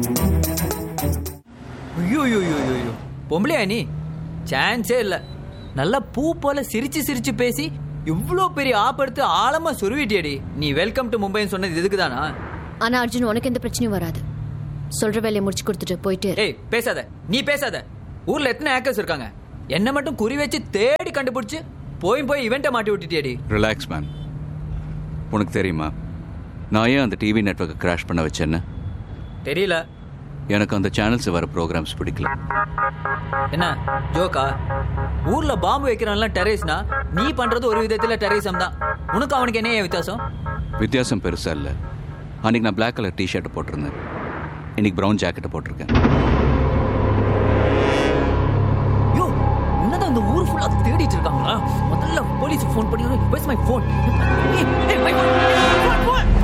ஐயோ ஐயோ ஐயோ ஐயோ பொம்பளையா நீ சான்ஸே இல்ல நல்லா பூ போல சிரிச்சு சிரிச்சு பேசி இவ்ளோ பெரிய ஆப்படுத்து ஆழமா சொருவிட்டியடி நீ வெல்கம் டு மும்பைன்னு சொன்னது இதுக்கு தானா ஆனா அர்ஜுன் உனக்கு எந்த பிரச்சனையும் வராது சொல்ற வேலையை முடிச்சு கொடுத்துட்டு போயிட்டு இரு. ஏய் பேசாத நீ பேசாத ஊர்ல எத்தனை ஹேக்கர்ஸ் இருக்காங்க என்ன மட்டும் குறி வச்சு தேடி கண்டுபிடிச்சு போய் போய் இவெண்ட்டை மாட்டி விட்டுட்டியடி ரிலாக்ஸ் மேன் உனக்கு தெரியுமா நான் ஏன் அந்த டிவி நெட்வொர்க்கை கிராஷ் பண்ண வச்சேன்னு தெரியல எனக்கு அந்த சேனல்ஸ் வர ப்ரோக்ராம்ஸ் பிடிக்கல என்ன ஜோக்கா ஊர்ல பாம்பு வைக்கிறான்லாம் டெரரிஸ்னா நீ பண்றது ஒரு விதத்துல டெரரிசம் தான் உனக்கு அவனுக்கு என்ன ஏன் வித்தியாசம் வித்தியாசம் பெருசா இல்லை அன்னைக்கு நான் Black கலர் டிஷர்ட்டை போட்டிருந்தேன் இன்னைக்கு ப்ரௌன் ஜாக்கெட்டை போட்டிருக்கேன் யோ உன்னதான் இந்த ஊர் ஃபுல்லா தேடிட்டு இருக்காங்களா முதல்ல போலீஸ் ஃபோன் பண்ணி where's my phone my phone